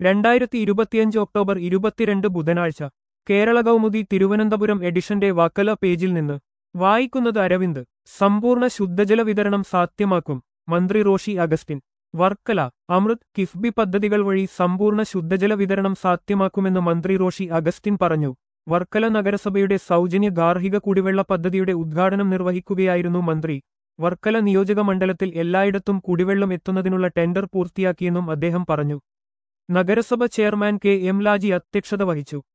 രണ്ടായിരത്തി ഇരുപത്തിയഞ്ച് ഒക്ടോബർ ഇരുപത്തിരണ്ട് ബുധനാഴ്ച കേരള കൗമുദി തിരുവനന്തപുരം എഡിഷന്റെ വക്കല പേജിൽ നിന്ന് വായിക്കുന്നത് അരവിന്ദ് സമ്പൂർണ്ണ ശുദ്ധജല വിതരണം സാധ്യമാക്കും മന്ത്രി റോഷി അഗസ്റ്റിൻ വർക്കല അമൃത് കിഫ്ബി പദ്ധതികൾ വഴി സമ്പൂർണ്ണ ശുദ്ധജല വിതരണം സാധ്യമാക്കുമെന്ന് മന്ത്രി റോഷി അഗസ്റ്റിൻ പറഞ്ഞു വർക്കല നഗരസഭയുടെ സൗജന്യ ഗാർഹിക കുടിവെള്ള പദ്ധതിയുടെ ഉദ്ഘാടനം നിർവഹിക്കുകയായിരുന്നു മന്ത്രി വർക്കല നിയോജക മണ്ഡലത്തിൽ എല്ലായിടത്തും കുടിവെള്ളം എത്തുന്നതിനുള്ള ടെൻഡർ പൂർത്തിയാക്കിയെന്നും അദ്ദേഹം പറഞ്ഞു നഗരസഭ ചെയർമാൻ കെ എം ലാജി അധ്യക്ഷത വഹിച്ചു